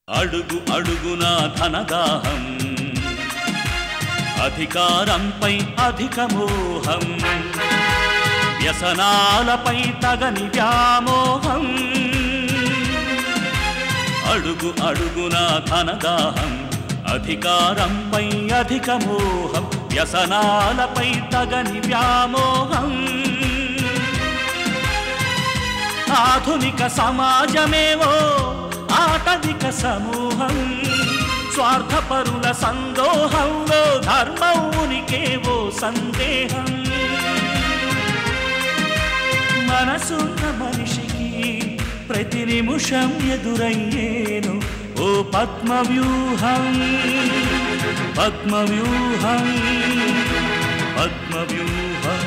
అడుగు అడుగున ధనదాహం అధికారంపై అధిక మోహం వ్యసనాలపై తగని వ్యామోహం అడుగు అడుగున ధనదాహం అధికారంపై అధిక మోహం వ్యసనాలపై తగని వ్యామోహం ఆధునిక సమాజమేవో ఆటవిక సమూహం స్వార్థపరుల సందోహంలో ధర్మం ఉనికేవో సందేహం మనసున్న మనిషికి ప్రతి నిమిషం ఎదురయ్యేను ఓ పద్మవ్యూహం పద్మవ్యూహం పద్మవ్యూహం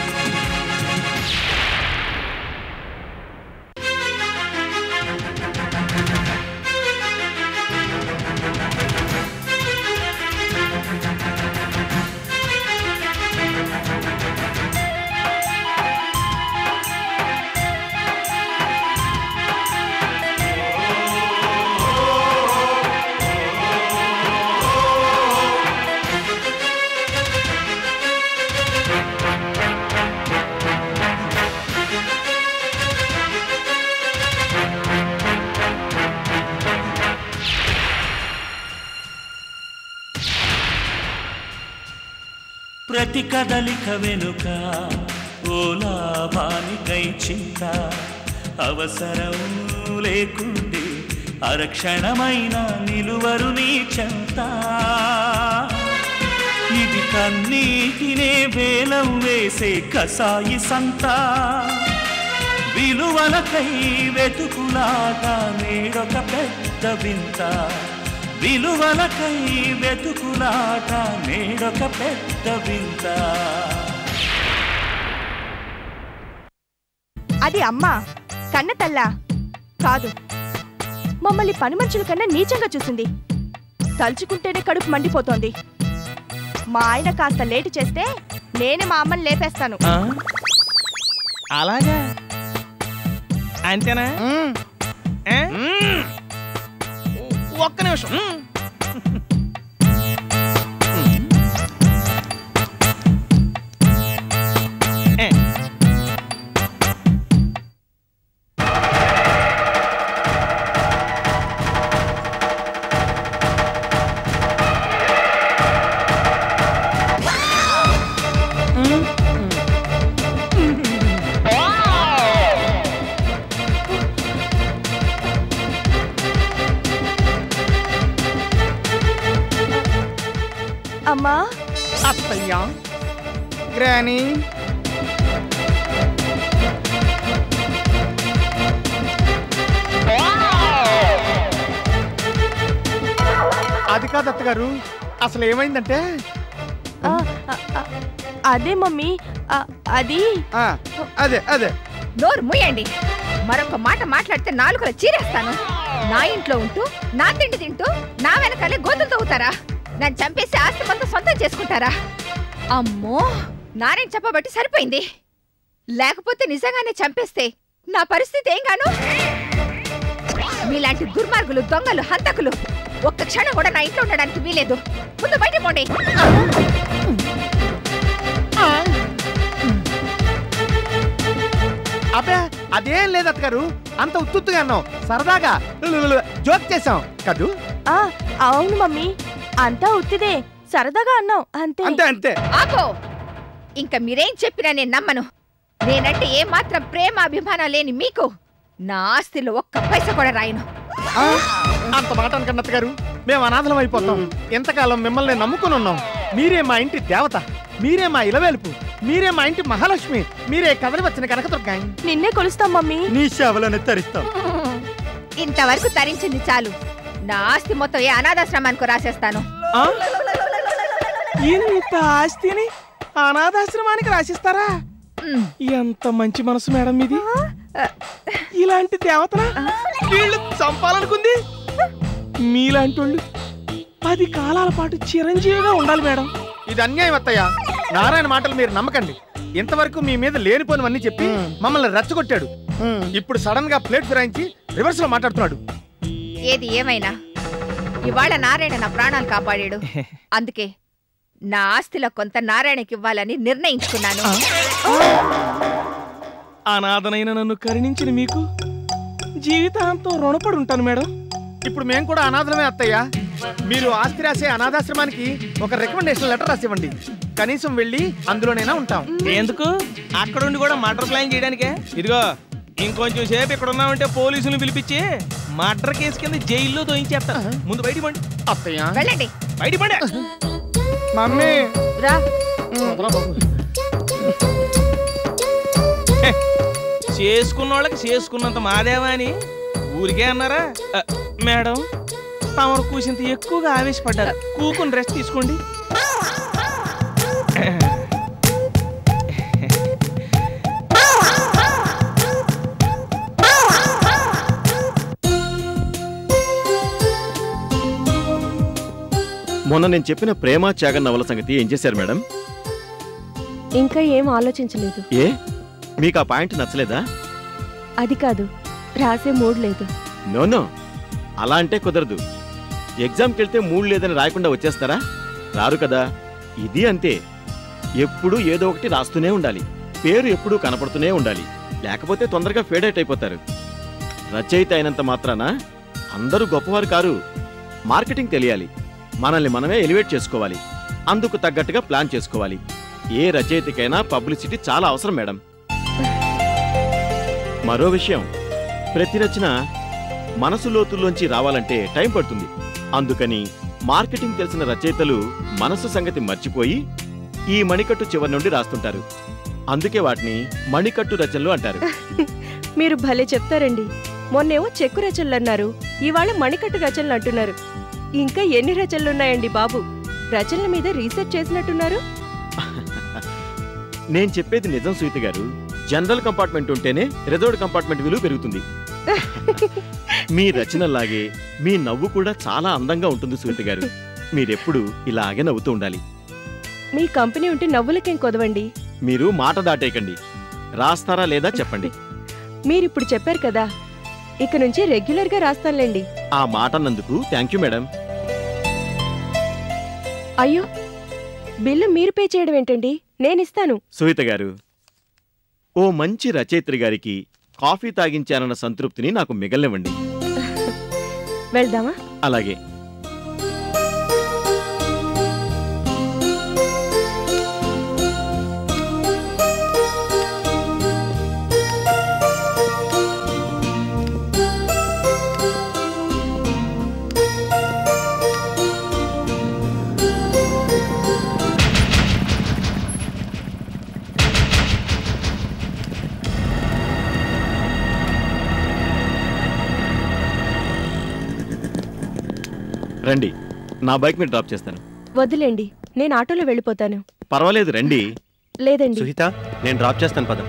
ప్రతి కదలిక వెనుక ఓ లాభానికై చింత అవసరం లేకుండే అరక్షణమైన నిలువరు నీ చెంత ఇది కన్నీటినే వేలం వేసే కసాయి సంత విలువలకై వెతుకులాగా నేడొక పెద్ద వింత విలువలకై వెతుకులాట నేడొక పెద్ద వింత అది అమ్మ కన్న తల్ల కాదు మమ్మల్ని పని మనుషుల కన్నా నీచంగా చూసింది తలుచుకుంటేనే కడుపు మండిపోతోంది మా ఆయన కాస్త లేటు చేస్తే నేనే మా అమ్మని లేపేస్తాను ఆ? అలాగా అంతేనా ఏ? ఒక్క నిమిషం ఏ. అమ్మా అత్తయ్యా గ్రాని అది కాదు అత్తగారు అసలు ఏమైందంటే ఆ, ఆ, ఆ, అదే మమ్మీ ఆ, అది ఆ, అదే అదే నోరు మూయండి మరొక మాట మాట్లాడితే నాలుగుల చీరేస్తాను నా ఇంట్లో ఉంటూ నా తిండి తింటూ నా వెనకాలే గోతులు తవ్వుతారా నన్ను చంపేసి ఆస్తి మొత్తం సొంతం చేసుకుంటారా అమ్మో నారాయణ చెప్పబట్టి సరిపోయింది లేకపోతే నిజంగానే చంపేస్తే నా పరిస్థితి ఏం గాను మీలాంటి దుర్మార్గులు దొంగలు హంతకులు ఒక్క క్షణం కూడా నా ఇంట్లో ఉండడానికి వీలేదు ముందు బయట పోండి అబ్బే అదేం లేదు అత్తగారు అంత ఉత్తుత్తుగా అన్నాం సరదాగా లులులులు జోక్ చేసాం కదూ ఆ, అవును మమ్మీ అంతా ఉత్తిదే సరదాగా అన్నాం అంతే అంతే అంతే ఆపో ఇంకా మీరేం చెప్పినా నేను నమ్మను నేనంటే ఏమాత్రం ప్రేమ అభిమానం లేని మీకు నా ఆస్తిలో ఒక్క పైసా కూడా రాయను ఆ, అంత మాట అనకండి అత్తగారు మేము అనాథలం అయిపోతాం ఎంతకాలం మిమ్మల్ని నమ్ముకుని ఉన్నాం మీరే మా ఇంటి దేవత మీరే మా ఇలవేలుపు మీరే మా ఇంటి మహాలక్ష్మి మీరే కదలి వచ్చిన కనకదుర్గాయి నిన్నే కొలుస్తాం మమ్మీ నీ సేవలను తరిస్తాం ఇంతవరకు తరించింది చాలు నా ఆస్తి మొత్తం ఏ అనాథాశ్రమానికి రాసేస్తాను ఆ? ఇంత ఆస్తిని అనాథాశ్రమానికి రాసిస్తారా ఉమ్, ఎంత మంచి మనసు మేడం మీది ఇలాంటి దేవతన వీళ్ళు చంపాలనుకుంది మీలాంటి వాళ్ళు పది కాలాల పాటు చిరంజీవిగా ఉండాలి మేడం ఇది అన్యాయం అత్తయ్య నారాయణ మాటలు మీరు నమ్మకండి ఇంతవరకు మీ మీద లేనిపోనివన్నీ చెప్పి మమ్మల్ని రెచ్చగొట్టాడు ఇప్పుడు సడన్ గా ప్లేట్ ఫిరాయించి రివర్స్ లో మాట్లాడుతున్నాడు ఏది ఏమైనా ఇవాళ నారాయణ నా ప్రాణాలు కాపాడాడు అందుకే నా ఆస్తిలో కొంత నారాయణకి ఇవ్వాలని నిర్ణయించుకున్నాను అనాథనైన నన్ను కరుణించిన మీకు జీవితాంతం రుణపడి ఉంటాను మేడం ఇప్పుడు మేము కూడా అనాథలమే అత్తయ్య మీరు ఆస్తి రాసే అనాథాశ్రమానికి ఒక రికమెండేషన్ లెటర్ రాసివ్వండి కనీసం వెళ్ళి అందులోనైనా ఉంటాం ఎందుకు అక్కడుండి కూడా మర్డర్ ప్లాన్ చేయడానికే ఇదిగో ఇంకొంచెం సేపు ఇక్కడ ఉన్నామంటే పోలీసులు పిలిపించి మర్డర్ కేసు కింద జైల్లో దోయించేస్తా ముందు బయట పండి అత్తయ్య వెళ్ళండి బయట పండి మమ్మీ రా చేసుకున్న వాళ్ళకి చేసుకున్నంత మాదేవా అని ఊరికే అన్నారా అ, మేడం తమరు కూసింత ఎక్కువగా ఆవేశపడ్డారు కూకుని రెస్ట్ తీసుకోండి మొన్న నేను చెప్పిన ప్రేమ త్యాగం నవల సంగతి ఏం చేశారు మేడం ఇంకా ఏం ఆలోచించలేదు ఏ మీకు ఆ పాయింట్ నచ్చలేదా అది కాదు రాసే మూడ్ లేదు నో నో అలా అంటే కుదరదు ఎగ్జామ్కి వెళ్తే మూడు లేదని రాయకుండా వచ్చేస్తారా రారు కదా ఇది అంతే ఎప్పుడూ ఏదో ఒకటి రాస్తూనే ఉండాలి పేరు ఎప్పుడూ కనపడుతూనే ఉండాలి లేకపోతే తొందరగా ఫేడ్ అవుట్ అయిపోతారు రచయిత అయినంత మాత్రాన అందరూ గొప్పవారు కారు మార్కెటింగ్ తెలియాలి మనల్ని మనమే ఎలివేట్ చేసుకోవాలి అందుకు తగ్గట్టుగా ప్లాన్ చేసుకోవాలి ఏ రచయితకైనా పబ్లిసిటీ చాలా అవసరం మేడం మరో విషయం ప్రతి రచన మనసు లోతుల్లోంచి రావాలంటే టైం పడుతుంది అందుకని మార్కెటింగ్ తెలిసిన రచయితలు మనసు సంగతి మర్చిపోయి ఈ మణికట్టు చివరి నుండి రాస్తుంటారు అందుకే వాటిని మణికట్టు రచనలు అంటారు మీరు భలే చెప్తారండి మొన్నేమో చెక్కు రచనలు అన్నారు ఇవాళ మణికట్టు రచనలు అంటున్నారు ఇంకా ఎన్ని రచనలున్నాయండి బాబు రచనల మీద రీసెర్చ్ చేసినట్టున్నారు నేను చెప్పేది నిజం సుయిత గారు జనరల్ కంపార్ట్మెంట్ ఉంటేనే రిజర్వ్డ్ కంపార్ట్మెంట్ విలువ పెరుగుతుంది మీ రచనలాగే మీ నవ్వు కూడా చాలా అందంగా ఉంటుంది సుయిత గారు మీరెప్పుడు ఇలాగే నవ్వుతూ ఉండాలి మీ కంపెనీ ఉంటే నవ్వులకేం కొదవండి మీరు మాట దాటేయకండి రాస్తారా లేదా చెప్పండి మీరిప్పుడు చెప్పారు కదా ఇక నుంచి రెగ్యులర్గా రాస్తానులేండి ఆ మాట అన్నందుకు థ్యాంక్ యూ మేడం అయ్యో బిల్లు మీరు పే చేయడం ఏంటండి నేనిస్తాను సుహిత గారు ఓ మంచి రచయిత్రి గారికి కాఫీ తాగించానన్న సంతృప్తిని నాకు మిగలనివ్వండి వెళ్దామా అలాగే రండి నా బైక్ మీద డ్రాప్ చేస్తాను వద్దులేండి నేను ఆటోలో వెళ్ళిపోతాను పర్వాలేదు రండి లేదండి సుహిత నేను డ్రాప్ చేస్తాను పద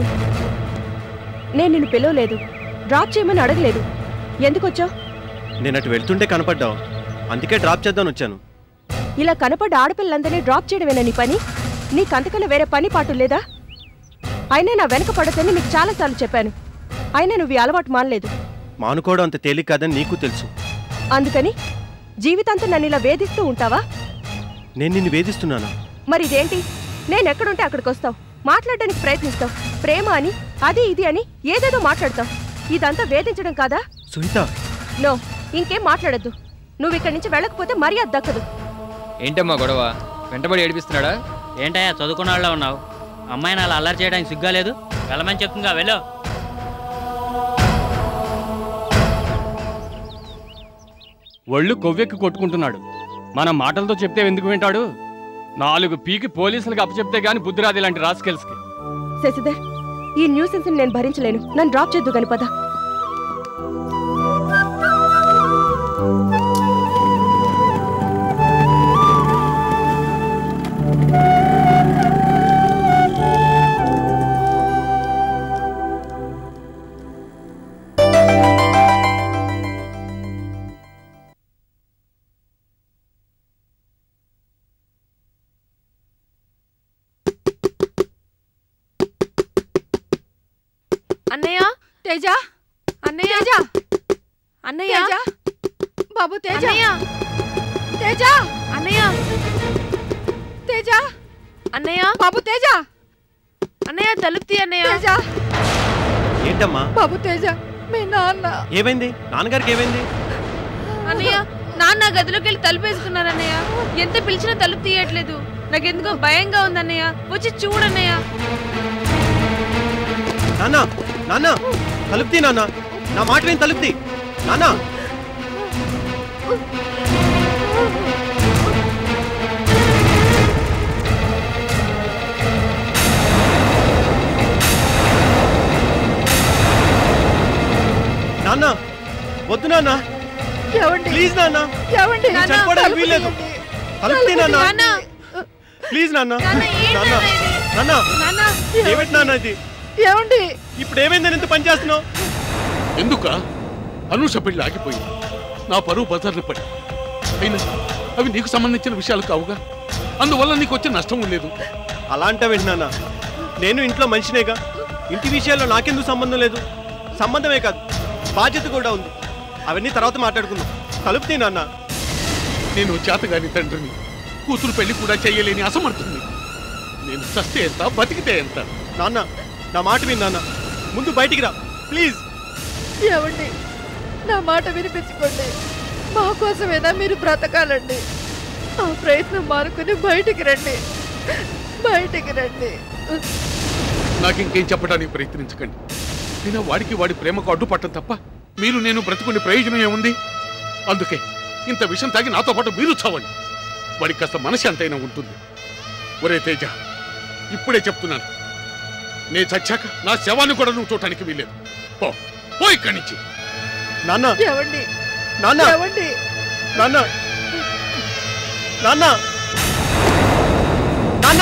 నేను నిన్ను పిలవలేదు డ్రాప్ చేయమని అడగలేదు ఎందుకొచ్చావు నేను అటు వెళ్తుంటే కనపడ్డావు అందుకే డ్రాప్ చేద్దామని వచ్చాను ఇలా కనపడ్డ ఆడపిల్లందరినీ డ్రాప్ చేయడమేనా నీ పని నీకంతకన్నా వేరే పని పాటు లేదా అయినా నా వెనక పడతని నీకు చాలాసార్లు చెప్పాను అయినా నువ్వు ఈ అలవాటు మానలేదు మానుకోవడం అంత తేలిక కాదని నీకు తెలుసు అందుకని జీవితాంతం నన్ను ఇలా వేధిస్తూ ఉంటావా నేను నిన్ను వేధిస్తున్నానా మరి ఇదేంటి నేను ఎక్కడుంటే అక్కడికి వస్తావు మాట్లాడడానికి ప్రయత్నిస్తావు ప్రేమ అని అది ఇది అని ఏదేదో మాట్లాడతావు ఇదంతా వేధించడం కాదా సుహిత నో ఇంకేం మాట్లాడద్దు నువ్వు ఇక్కడి నుంచి వెళ్ళకపోతే మర్యాద దక్కదు ఏంటమ్మా గొడవ వెంటబడి ఏడిపిస్తున్నాడా ఏంటయ్యా చదువుకున్న వాళ్ళ ఉన్నావు అమ్మాయిని అలా అల్లరి చేయడానికి సిగ్గా లేదు వెళ్ళమని చెప్తుందిగా వెళ్ళు ఒళ్ళు కొవ్వెక్కి కొట్టుకుంటున్నాడు మన మాటలతో చెప్తే ఎందుకు వింటాడు నాలుగు పీకి పోలీసులకు అప్పచెప్తే గాని బుద్ధి రాదు ఇలాంటి రాస్కెల్స్కి శశిధర్ ఈ న్యూసెన్స్ నేను భరించలేను నన్ను డ్రాప్ చేద్దు గని పద అన్నయ్య తేజ అన్నయ్య తేజ అన్నయ్య తేజ బాబు తేజ తేజ అన్నయ్య తేజ అన్నయ్య బాబు తేజ అన్నయ్య తలుపు తీ అన్నయ్య తేజ ఏంటమ్మా బాబు తేజ మీ నాన్న ఏమైంది నాన్నగారికి ఏమైంది అన్నయ్య నాన్న గదిలోకి వెళ్ళి తలుపు వేసుకున్నారు అన్నయ్య ఎంత పిలిచినా తలుపు తీయట్లేదు నాకెందుకో భయంగా ఉందన్నయ్య వచ్చి చూడన్నయ్య నాన్న నాన్న తలుపుతీ నాన్న నా మాట విని తలుపుతీ నాన్న నాన్న వద్దు నాన్న ఏమండి ప్లీజ్ నాన్న ఏమండి నేను చనిపోవడానికి వీల్లేదు తలుపుతీ నాన్న నాన్న ప్లీజ్ నాన్న నాన్న, ఏంటి నాన్న నాన్న ఇది? నాన్న నాన్న ఏమిటి నాన్న ఇది ఏమండి ఇప్పుడు ఏమైందని ఇంత పని చేస్తున్నావు ఎందుక అనూష పెళ్లి ఆగిపోయింది నా పరువు బజార్లు పడి అయినా అవి నీకు సంబంధించిన విషయాలు కావుగా అందువల్ల నీకు వచ్చే నష్టం లేదు అలా అంటావేంటి నాన్న నేను ఇంట్లో మనిషినేగా ఇంటి విషయాల్లో నాకెందుకు సంబంధం లేదు సంబంధమే కాదు బాధ్యత కూడా ఉంది అవన్నీ తర్వాత మాట్లాడుకుందాం కలుపుతీ నాన్న నేను చేతగాని తండ్రిని కూతురు పెళ్లి కూడా చేయలేని అసమర్థుని నేను చస్తే ఎంత బతికితే ఎంత నాన్న నా మాట విని నాన్న ముందు బయటికి రా ప్లీజ్ ఏమండి నా మాట వినిపించుకోండి మా కోసమేనా మీరు బ్రతకాలండి ఆ ప్రయత్నం మానుకుని బయటికి రండి బయటికి రండి నాకు ఇంకేం చెప్పడానికి ప్రయత్నించకండి నేను వాడికి వాడి ప్రేమకు అడ్డుపట్టం తప్ప మీరు నేను బ్రతుకునే ప్రయోజనం ఏముంది అందుకే ఇంత విషయం తాగి నాతో పాటు మీరు చావండి వాడికి కాస్త మనసు ఎంతైనా ఉంటుంది ఒరే తేజ ఇప్పుడే చెప్తున్నాను నేను చచ్చాక నా శవాన్ని కూడా నువ్వు చూడటానికి వీలేదు పో పో ఇక్కడి నుంచి నాన్న ఏమండి నాన్న ఏమండి నాన్న నాన్న నాన్న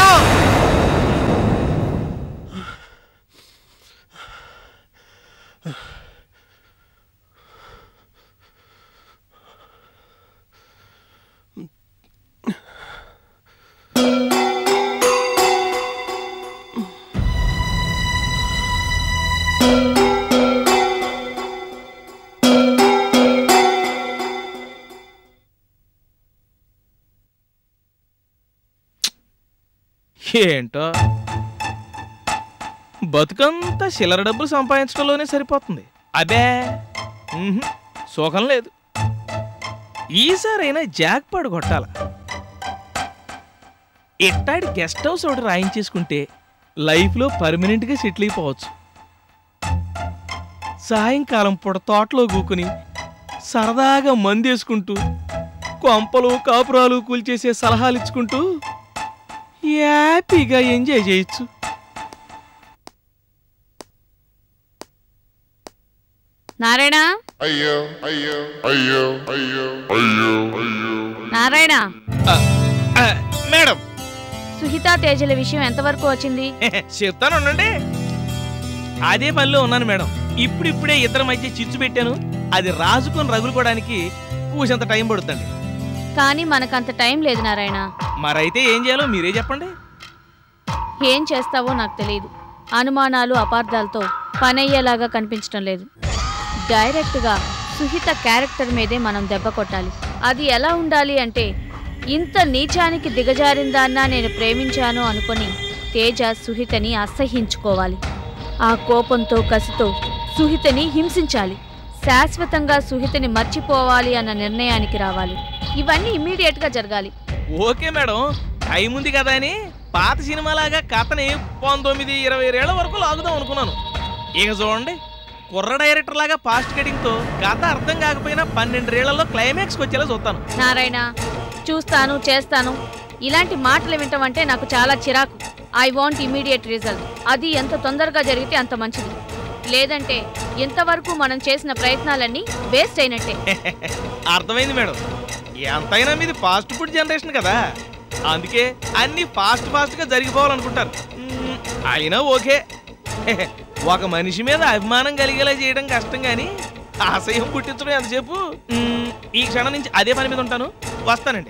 ఏంటో బతుకంతా చిల్లర డబ్బులు సంపాదించడంలోనే సరిపోతుంది అబే ఉహుం, సుఖం లేదు ఈసారైనా జాక్పాడు కొట్టాల ఎట్టాడి గెస్ట్ హౌస్ ఒకటి రాయించేసుకుంటే లైఫ్లో పర్మనెంట్గా సెటిల్ అయిపోవచ్చు సాయంకాలం పూట తోటలో కూకుని సరదాగా మందేసుకుంటూ కొంపలు కాపురాలు కూల్చేసే సలహాలు ఇచ్చుకుంటూ హ్యాపీగా ఎంజాయ్ చేయొచ్చు నారాయణ అయ్యో అయ్యో అయ్యో అయ్యో అయ్యో అయ్యో నారాయణ మేడం సుహిత తేజల విషయం ఎంతవరకు వచ్చింది చెప్తాను ఉండండి అదే పనిలో ఉన్నాను మేడం ఇప్పుడిప్పుడే ఇద్దరి మధ్య చిచ్చు పెట్టాను అది రాజుకొని రగులుకోవడానికి కూసంత టైం పడుతుంది కానీ మనకంత టైం లేదు నారాయణ మరైతే ఏం చేయాలో మీరే చెప్పండి ఏం చేస్తావో నాకు తెలియదు అనుమానాలు అపార్థాలతో పనయ్యేలాగా కనిపించడం లేదు డైరెక్ట్గా సుహిత క్యారెక్టర్ మీదే మనం దెబ్బ కొట్టాలి అది ఎలా ఉండాలి అంటే ఇంత నీచానికి దిగజారిందాన్నా నేను ప్రేమించాను అనుకొని తేజ సుహితని అసహించుకోవాలి ఆ కోపంతో కసితో సుహితని హింసించాలి శాశ్వతంగా సుహితని మర్చిపోవాలి అన్న నిర్ణయానికి రావాలి ఇవన్నీ ఇమ్మీడియట్గా జరగాలి ఓకే మేడం టైం ఉంది కదా అని పాత సినిమాలాగా కథని పంతొమ్మిది ఇరవై ఏళ్ల వరకు లాగుదాం అనుకున్నాను ఇక చూడండి కుర్ర డైరెక్టర్ లాగా ఫాస్ట్ కటింగ్తో కథ అర్థం కాకపోయినా పన్నెండేళ్లలో క్లైమాక్స్కి వచ్చేలా చూస్తాను నారాయణ చూస్తాను చేస్తాను ఇలాంటి మాటలు వింటామంటే నాకు చాలా చిరాకు ఐ వాంట్ ఇమీడియట్ రిజల్ట్ అది ఎంత తొందరగా జరిగితే అంత మంచిది లేదంటే ఇంతవరకు మనం చేసిన ప్రయత్నాలన్నీ వేస్ట్ అయినట్టే అర్థమైంది మేడం ఎంతైనా మీది ఫాస్ట్ ఫుడ్ జనరేషన్ కదా అందుకే అన్ని ఫాస్ట్ ఫాస్ట్ గా జరిగిపోవాలనుకుంటారు మ్మ్, అయినా ఓకే ఒక మనిషి మీద అభిమానం కలిగేలా చేయడం కష్టం కానీ ఆశయం పుట్టించడం ఎంతసేపు మ్మ్, ఈ క్షణం నుంచి అదే పని మీద ఉంటాను వస్తానండి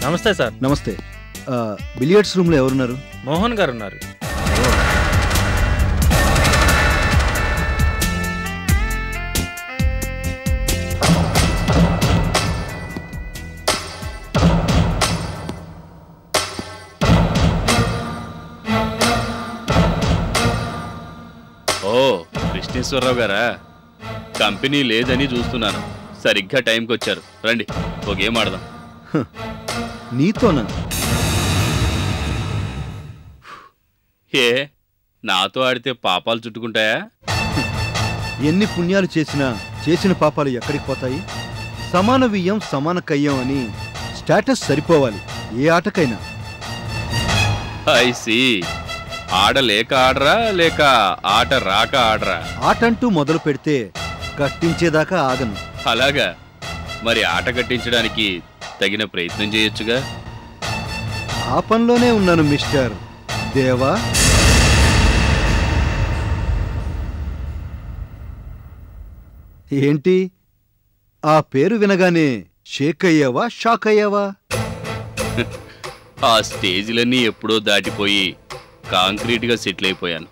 నమస్తే సార్ నమస్తే ఆ, బిలియర్డ్స్ రూమ్లో ఎవరున్నారు మోహన్ గారు ఉన్నారు ఓ కృష్ణేశ్వరరావు గారా కంపెనీ లేదని చూస్తున్నాను సరిగ్గా టైంకి వచ్చారు రండి ఒక గేమ్ ఆడదాం నీతోనా ఏ నాతో ఆడితే పాపాలు చుట్టుకుంటాయా ఎన్ని పుణ్యాలు చేసినా చేసిన పాపాలు ఎక్కడికి పోతాయి సమాన వియ్యం సమాన కయ్యం అని స్టేటస్ సరిపోవాలి ఏ ఆటకైనా ఐసి ఆడలేక ఆడరా లేక ఆట రాక ఆడరా ఆటంటూ మొదలు పెడితే కట్టించేదాకా ఆగను అలాగా మరి ఆట కట్టించడానికి తగిన ప్రయత్నం చేయొచ్చుగా ఆ పనిలోనే ఉన్నాను మిస్టర్ దేవా ఏంటి ఆ పేరు వినగానే షేక్ అయ్యావా షాక్ అయ్యావా ఆ స్టేజ్లన్నీ ఎప్పుడో దాటిపోయి కాంక్రీట్గా సెటిల్ అయిపోయాను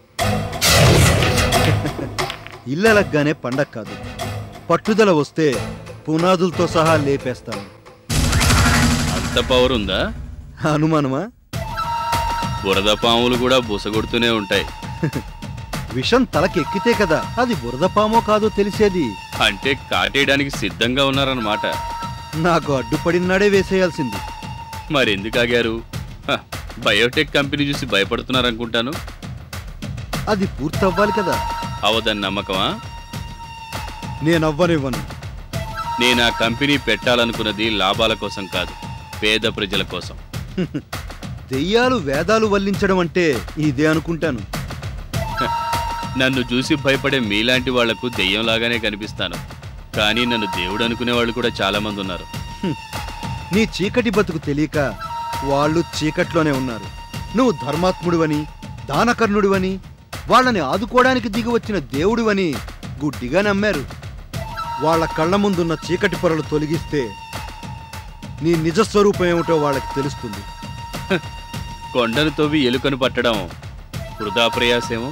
ఇల్లలగ్గానే పండగ కాదు పట్టుదల వస్తే పునాదులతో సహా లేపేస్తాను అంత పవర్ ఉందా అనుమానమా బురద పాములు కూడా బుసగొడుతూనే ఉంటాయి విషం తలకెక్కితే కదా అది బురద పామో కాదో తెలిసేది అంటే కాటేయడానికి సిద్ధంగా ఉన్నారన్నమాట నాకు అడ్డుపడినాడే వేసేయాల్సింది మరెందుకు ఆగారు హ, బయోటెక్ కంపెనీ చూసి భయపడుతున్నారనుకుంటాను అది పూర్తవ్వాలి కదా అవదని నమ్మకమా నేనవ్వనివ్వను నేను ఆ కంపెనీ పెట్టాలనుకున్నది లాభాల కోసం కాదు పేద ప్రజల కోసం దెయ్యాలు వేదాలు వల్లించడం అంటే ఇదే అనుకుంటాను హ, నన్ను చూసి భయపడే మీలాంటి వాళ్లకు దెయ్యంలాగానే కనిపిస్తాను కానీ నన్ను దేవుడు అనుకునే వాళ్ళు కూడా చాలా మంది ఉన్నారు హ్మ్. నీ చీకటి బతుకు తెలియక వాళ్ళు చీకట్లోనే ఉన్నారు నువ్వు ధర్మాత్ముడివని దానకర్ణుడివని వాళ్ళని ఆదుకోవడానికి దిగి వచ్చిన దేవుడివని గుడ్డిగా నమ్మారు వాళ్ళ కళ్ళ ముందున్న చీకటి పొరలు తొలగిస్తే నీ నిజస్వరూపం ఏమిటో వాళ్ళకి తెలుస్తుంది కొండను తవ్వి ఎలుకను పట్టడం వృధా ప్రయాసేమో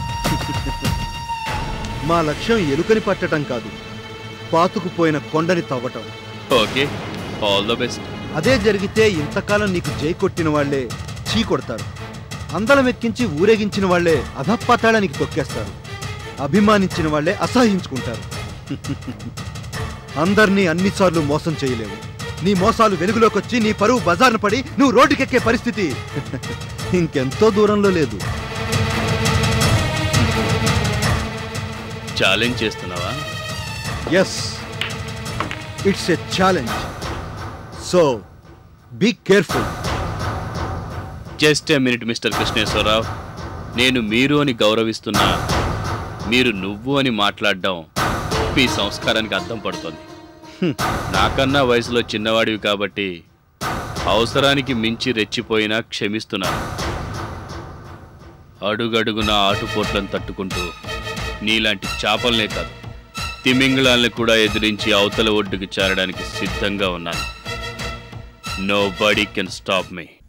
మా లక్ష్యం ఎలుకని పట్టటం కాదు పాతుకుపోయిన కొండని తవ్వటం ఓకే ఆల్ ద బెస్ట్ అదే జరిగితే ఇంతకాలం నీకు జై కొట్టిన వాళ్లే చీ కొడతారు అందలం ఎక్కించి ఊరేగించిన వాళ్లే అధపాతాళానికి తొక్కేస్తారు అభిమానించిన వాళ్లే అసహించుకుంటారు అందర్నీ అన్నిసార్లు మోసం చేయలేవు నీ మోసాలు వెలుగులోకి వచ్చి నీ పరువు బజార్ను పడి నువ్వు రోడ్డుకెక్కే పరిస్థితి ఇంకెంతో దూరంలో లేదు ఛాలెంజ్ చేస్తున్నావా yes it's a challenge so be careful just a minute mister Krishneswararao నేను మీరు అని గౌరవిస్తున్నా మీరు నువ్వు అని మాట్లాడడం మీ సంస్కారానికి అర్థం పడుతుంది నాకన్నా వయసులో చిన్నవాడివి కాబట్టి అవసరానికి మించి రెచ్చిపోయినా క్షమిస్తున్నాను అడుగడుగున ఆటుపోట్లను తట్టుకుంటూ నీలాంటి చేపలనే కాదు తిమింగళాలను కూడా ఎదిరించి అవతల ఒడ్డుకి చేరడానికి సిద్ధంగా ఉన్నాను nobody can stop me